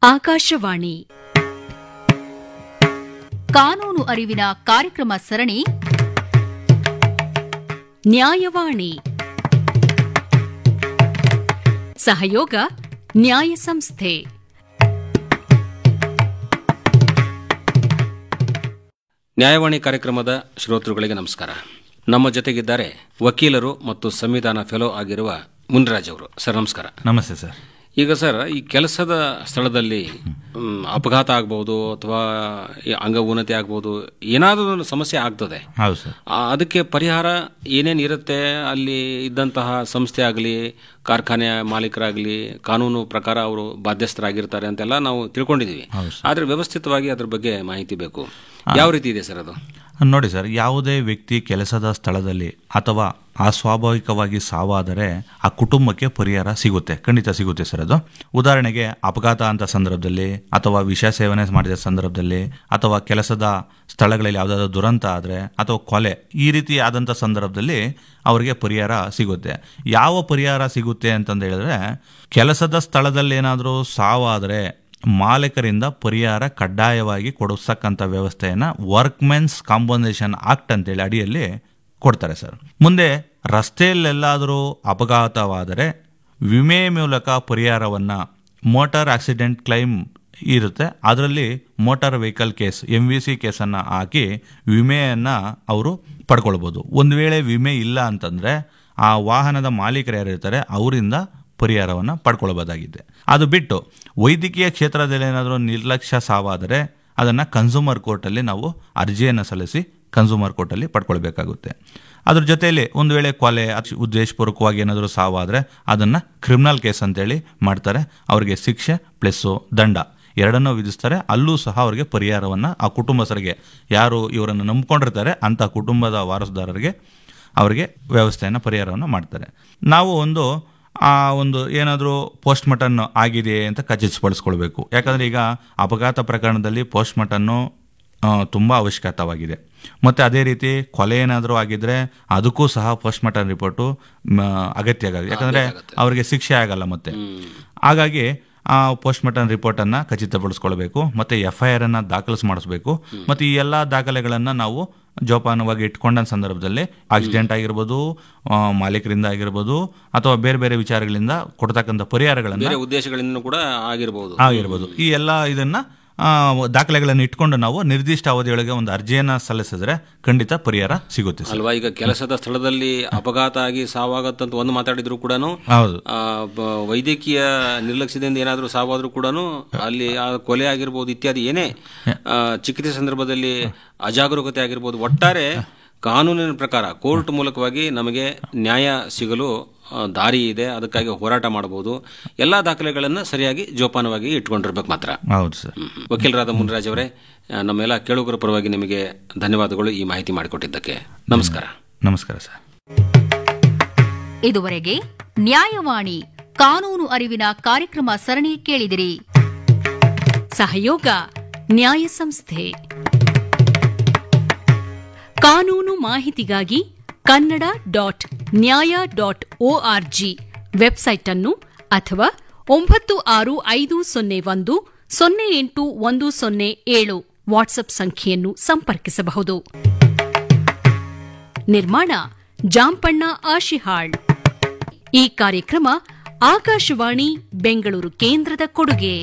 ಆಕಾಶವಾಣಿ ಕಾನೂನು ಅರಿವಿನ ಕಾರ್ಯಕ್ರಮ ಸರಣಿ ನ್ಯಾಯವಾಣಿ ಸಹಯೋಗ ನ್ಯಾಯ ಸಂಸ್ಥೆ ನ್ಯಾಯವಾಣಿ ಕಾರ್ಯಕ್ರಮದ ಶ್ರೋತೃಗಳಿಗೆ ನಮಸ್ಕಾರ ನಮ್ಮ ಜೊತೆಗಿದ್ದಾರೆ ವಕೀಲರು ಮತ್ತು ಸಂವಿಧಾನ ಫೆಲೋ ಆಗಿರುವ ಮುನ್ರಾಜ್ ಅವರು ಸರ್ ನಮಸ್ಕಾರ ನಮಸ್ತೆ ಸರ್ ಈಗ ಸರ್ ಈ ಕೆಲಸದ ಸ್ಥಳದಲ್ಲಿ ಮ್, ಅಪಘಾತ ಆಗ್ಬೋದು ಅಥವಾ ಈ ಅಂಗಊನತೆ ಆಗ್ಬೋದು ಏನಾದರೂ ಒಂದು ಸಮಸ್ಯೆ ಆಗ್ತದೆ ಹೌದು ಸರ್ ಆ, ಅದಕ್ಕೆ ಪರಿಹಾರ ಏನೇನು ಇರುತ್ತೆ ಅಲ್ಲಿ ಇದ್ದಂತಹ ಸಂಸ್ಥೆ ಆಗಲಿ ಕಾರ್ಖಾನೆ ಮಾಲೀಕರಾಗಲಿ ಕಾನೂನು ಪ್ರಕಾರ ಅವರು ಬಾಧ್ಯಸ್ಥರಾಗಿರ್ತಾರೆ ಅಂತೆಲ್ಲ ನಾವು ತಿಳ್ಕೊಂಡಿದ್ದೀವಿ ಆದರೆ ವ್ಯವಸ್ಥಿತವಾಗಿ ಅದ್ರ ಬಗ್ಗೆ ಮಾಹಿತಿ ಬೇಕು ಯಾವ ರೀತಿ ಇದೆ ಸರ್ ಅದು ನೋಡಿ ಸರ್ ಯಾವುದೇ ವ್ಯಕ್ತಿ ಕೆಲಸದ ಸ್ಥಳದಲ್ಲಿ ಅಥವಾ ಅಸ್ವಾಭಾವಿಕವಾಗಿ ಸಾವಾದರೆ ಆ ಕುಟುಂಬಕ್ಕೆ ಪರಿಹಾರ ಸಿಗುತ್ತೆ ಖಂಡಿತ ಸಿಗುತ್ತೆ ಸರ್ ಅದು ಉದಾಹರಣೆಗೆ ಅಪಘಾತ ಅಂತ ಸಂದರ್ಭದಲ್ಲಿ ಅಥವಾ ವಿಷ ಸೇವನೆ ಮಾಡಿದ ಸಂದರ್ಭದಲ್ಲಿ ಅಥವಾ ಕೆಲಸದ ಸ್ಥಳಗಳಲ್ಲಿ ಯಾವುದಾದ್ರೂ ದುರಂತ ಆದರೆ ಅಥವಾ ಕೊಲೆ ಈ ರೀತಿ ಆದಂಥ ಸಂದರ್ಭದಲ್ಲಿ ಅವರಿಗೆ ಪರಿಹಾರ ಸಿಗುತ್ತೆ ಯಾವ ಪರಿಹಾರ ಸಿಗುತ್ತೆ ಅಂತಂದು ಹೇಳಿದ್ರೆ ಕೆಲಸದ ಸ್ಥಳದಲ್ಲಿ ಏನಾದರೂ ಸಾವಾದರೆ ಮಾಲೀಕರಿಂದ ಪರಿಹಾರ ಕಡ್ಡಾಯವಾಗಿ ಕೊಡಿಸ್ತಕ್ಕಂಥ ವ್ಯವಸ್ಥೆಯನ್ನು ವರ್ಕ್ಮೆನ್ಸ್ ಕಾಂಪನ್ಸೇಷನ್ ಆಕ್ಟ್ ಅಂತೇಳಿ ಅಡಿಯಲ್ಲಿ ಕೊಡ್ತಾರೆ ಸರ್ ಮುಂದೆ ರಸ್ತೆಯಲ್ಲೆಲ್ಲಾದರೂ ಅಪಘಾತವಾದರೆ ವಿಮೆ ಮೂಲಕ ಪರಿಹಾರವನ್ನು ಮೋಟಾರ್ ಆಕ್ಸಿಡೆಂಟ್ ಕ್ಲೈಮ್ ಇರುತ್ತೆ ಅದರಲ್ಲಿ motor vehicle case M V C ಕೇಸನ್ನು ಹಾಕಿ ವಿಮೆಯನ್ನು ಅವರು ಪಡ್ಕೊಳ್ಬೋದು ಒಂದು ವೇಳೆ ವಿಮೆ ಇಲ್ಲ ಅಂತಂದರೆ ಆ ವಾಹನದ ಮಾಲೀಕರು ಯಾರಿರ್ತಾರೆ ಅವರಿಂದ ಪರಿಹಾರವನ್ನು ಪಡ್ಕೊಳ್ಬೋದಾಗಿದೆ ಅದು ಬಿಟ್ಟು ವೈದ್ಯಕೀಯ ಕ್ಷೇತ್ರದಲ್ಲಿ ಏನಾದರೂ ನಿರ್ಲಕ್ಷ್ಯ ಸಾವಾದರೆ ಅದನ್ನು ಕನ್ಸ್ಯೂಮರ್ ಕೋರ್ಟಲ್ಲಿ ನಾವು ಅರ್ಜಿಯನ್ನು ಸಲ್ಲಿಸಿ ಕನ್ಸ್ಯೂಮರ್ ಕೋರ್ಟಲ್ಲಿ ಪಡ್ಕೊಳ್ಬೇಕಾಗುತ್ತೆ ಅದ್ರ ಜೊತೆಯಲ್ಲಿ ಒಂದು ವೇಳೆ ಕೊಲೆ ಅಚ್- ಉದ್ದೇಶಪೂರ್ವಕವಾಗಿ ಏನಾದರೂ ಸಾವಾದರೆ ಅದನ್ನು ಕ್ರಿಮಿನಲ್ ಕೇಸ್ ಅಂತೇಳಿ ಮಾಡ್ತಾರೆ ಅವರಿಗೆ ಶಿಕ್ಷೆ ಪ್ಲಸ್ಸು ದಂಡ ಎರಡನ್ನೂ ವಿಧಿಸ್ತಾರೆ ಅಲ್ಲೂ ಸಹ ಅವರಿಗೆ ಪರಿಹಾರವನ್ನು ಆ ಕುಟುಂಬಸ್ಥರಿಗೆ ಯಾರು ಇವರನ್ನು ನಂಬ್ಕೊಂಡಿರ್ತಾರೆ ಅಂಥ ಕುಟುಂಬದ ವಾರಸುದಾರರಿಗೆ ಅವರಿಗೆ ವ್ಯವಸ್ಥೆಯನ್ನು ಪರಿಹಾರವನ್ನು ಮಾಡ್ತಾರೆ ನಾವು ಒಂದು ಆ ಒಂದು ಏನಾದರೂ ಪೋಸ್ಟ್ ಮಾರ್ಟಮ್ ಆಗಿದೆ ಅಂತ ಖಚಿತಪಡಿಸ್ಕೊಳ್ಬೇಕು ಯಾಕಂದರೆ ಈಗ ಅಪಘಾತ ಪ್ರಕರಣದಲ್ಲಿ ಪೋಸ್ಟ್ ಮಾರ್ಟನ್ನು ತುಂಬ ಅವಶ್ಯಕತವಾಗಿದೆ ಮತ್ತು ಅದೇ ರೀತಿ ಕೊಲೆ ಏನಾದರೂ ಆಗಿದ್ರೆ ಅದಕ್ಕೂ ಸಹ ಪೋಸ್ಟ್ ಮಾರ್ಟಮ್ ರಿಪೋರ್ಟು ಮ, ಅಗತ್ಯ ಆಗುತ್ತೆ ಯಾಕಂದರೆ ಅವರಿಗೆ ಶಿಕ್ಷೆ ಆಗಲ್ಲ ಮತ್ತೆ ಹಾಗಾಗಿ ಆ ಪೋಸ್ಟ್ ಮಾರ್ಟಮ್ ರಿಪೋರ್ಟನ್ನು ಖಚಿತಪಡಿಸ್ಕೊಳ್ಬೇಕು ಮತ್ತು ಎಫ್ ಐ ಆರನ್ನು ದಾಖಲಿಸಿ ಮಾಡಿಸ್ಬೇಕು ಮತ್ತು ಈ ಎಲ್ಲ ದಾಖಲೆಗಳನ್ನು ನಾವು ಜೋಪಾನವಾಗಿ ಇಟ್ಕೊಂಡ ಸಂದರ್ಭದಲ್ಲಿ ಆಕ್ಸಿಡೆಂಟ್ ಆಗಿರ್ಬೋದು ಆ, ಮಾಲೀಕರಿಂದ ಆಗಿರ್ಬೋದು ಅಥವಾ ಬೇರೆ ಬೇರೆ ವಿಚಾರಗಳಿಂದ ಕೊಡ್ತಕ್ಕಂಥ ಪರಿಹಾರಗಳನ್ನು ಬೇರೆ ಉದ್ದೇಶಗಳಿಂದ ಕೂಡ ಆಗಿರಬಹುದು ಆಗಿರ್ಬೋದು ಈ ಎಲ್ಲ ಇದನ್ನ ಆ, ದಾಖಲೆಗಳನ್ನು ಇಟ್ಕೊಂಡು ನಾವು ನಿರ್ದಿಷ್ಟ ಅವಧಿಯೊಳಗೆ ಒಂದು ಅರ್ಜಿಯನ್ನು ಸಲ್ಲಿಸಿದ್ರೆ ಖಂಡಿತ ಪರಿಹಾರ ಸಿಗುತ್ತೆ ಸರ್ ಅಲ್ವಾ ಈಗ ಕೆಲಸದ ಸ್ಥಳದಲ್ಲಿ ಅಪಘಾತ ಆಗಿ ಸಾವಾಗತ್ತಂತ ಒಂದು ಮಾತಾಡಿದ್ರು ಕೂಡ ಹೌದು ವೈದ್ಯಕೀಯ ನಿರ್ಲಕ್ಷ್ಯದಿಂದ ಏನಾದರೂ ಸಾವಾದ್ರೂ ಕೂಡ ಅಲ್ಲಿ ಆ ಕೊಲೆ ಆಗಿರ್ಬೋದು ಇತ್ಯಾದಿ ಏನೇ ಆ, ಚಿಕಿತ್ಸೆ ಸಂದರ್ಭದಲ್ಲಿ ಅಜಾಗರೂಕತೆ ಆಗಿರ್ಬೋದು ಒಟ್ಟಾರೆ ಕಾನೂನಿನ ಪ್ರಕಾರ ಕೋರ್ಟ್ ಮೂಲಕವಾಗಿ ನಮಗೆ ನ್ಯಾಯ ಸಿಗಲು ಆ, ದಾರಿ ಇದೆ ಅದಕ್ಕಾಗಿ ಹೋರಾಟ ಮಾಡಬಹುದು ಎಲ್ಲಾ ದಾಖಲೆಗಳನ್ನು ಸರಿಯಾಗಿ ಜೋಪಾನವಾಗಿ ಇಟ್ಕೊಂಡಿರ್ಬೇಕು ಮಾತ್ರ ಹೌದು ಸರ್ ಹ್ಮ್. ವಕೀಲರಾದ ಮುನ್ರಾಜ್ ಅವರೇ ಆ, ನಮ್ಮೆಲ್ಲ ಕೇಳುಗರ ಪರವಾಗಿ ನಿಮಗೆ ಧನ್ಯವಾದಗಳು ಈ ಮಾಹಿತಿ ಮಾಡಿಕೊಟ್ಟಿದ್ದಕ್ಕೆ ನಮಸ್ಕಾರ ನಮಸ್ಕಾರ ಸರ್ ಇದುವರೆಗೆ ನ್ಯಾಯವಾಣಿ ಕಾನೂನು ಅರಿವಿನ ಕಾರ್ಯಕ್ರಮ ಸರಣಿ ಕೇಳಿದಿರಿ ಸಹಯೋಗ ನ್ಯಾಯ ಸಂಸ್ಥೆ ಕಾನೂನು ಮಾಹಿತಿಗಾಗಿ Kannada dot Nyaya dot O R G website ಅನ್ನು ಅಥವಾ ಒಂಬತ್ತು ಆರು ಐದು ಸೊನ್ನೆ ಒಂದು ಸೊನ್ನೆ ಎಂಟು ಒಂದು ಸೊನ್ನೆ ಏಳು ವಾಟ್ಸ್ಆಪ್ ಸಂಖ್ಯೆಯನ್ನು ಸಂಪರ್ಕಿಸಬಹುದು ನಿರ್ಮಾಣ ಜಾಂಪಣ್ಣ ಆಶಿಹಾಳ್ ಈ ಕಾರ್ಯಕ್ರಮ ಆಕಾಶವಾಣಿ ಬೆಂಗಳೂರು ಕೇಂದ್ರದ ಕೊಡುಗೆ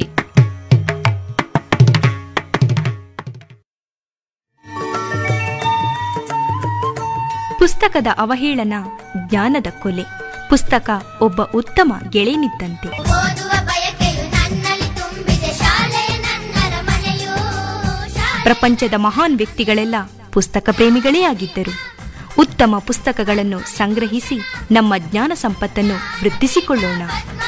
ಪುಸ್ತಕದ ಅವಹೇಳನ ಜ್ಞಾನದ ಕೊಲೆ ಪುಸ್ತಕ ಒಬ್ಬ ಉತ್ತಮ ಗೆಳೆಯನಿದ್ದಂತೆ ಓದುವ ಬಯಕೆಯು ನನ್ನಲ್ಲಿ ತುಂಬಿದೆ ಶಾಲೆಯ ನನ್ನರ ಮನೆಯೂ ಶಾಲೆ ಪ್ರಪಂಚದ ಮಹಾನ್ ವ್ಯಕ್ತಿಗಳೆಲ್ಲ ಪುಸ್ತಕ ಪ್ರೇಮಿಗಳೇ ಆಗಿದ್ದರು ಉತ್ತಮ ಪುಸ್ತಕಗಳನ್ನು ಸಂಗ್ರಹಿಸಿ ನಮ್ಮ ಜ್ಞಾನ ಸಂಪತ್ತನ್ನು ವೃದ್ಧಿಸಿಕೊಳ್ಳೋಣ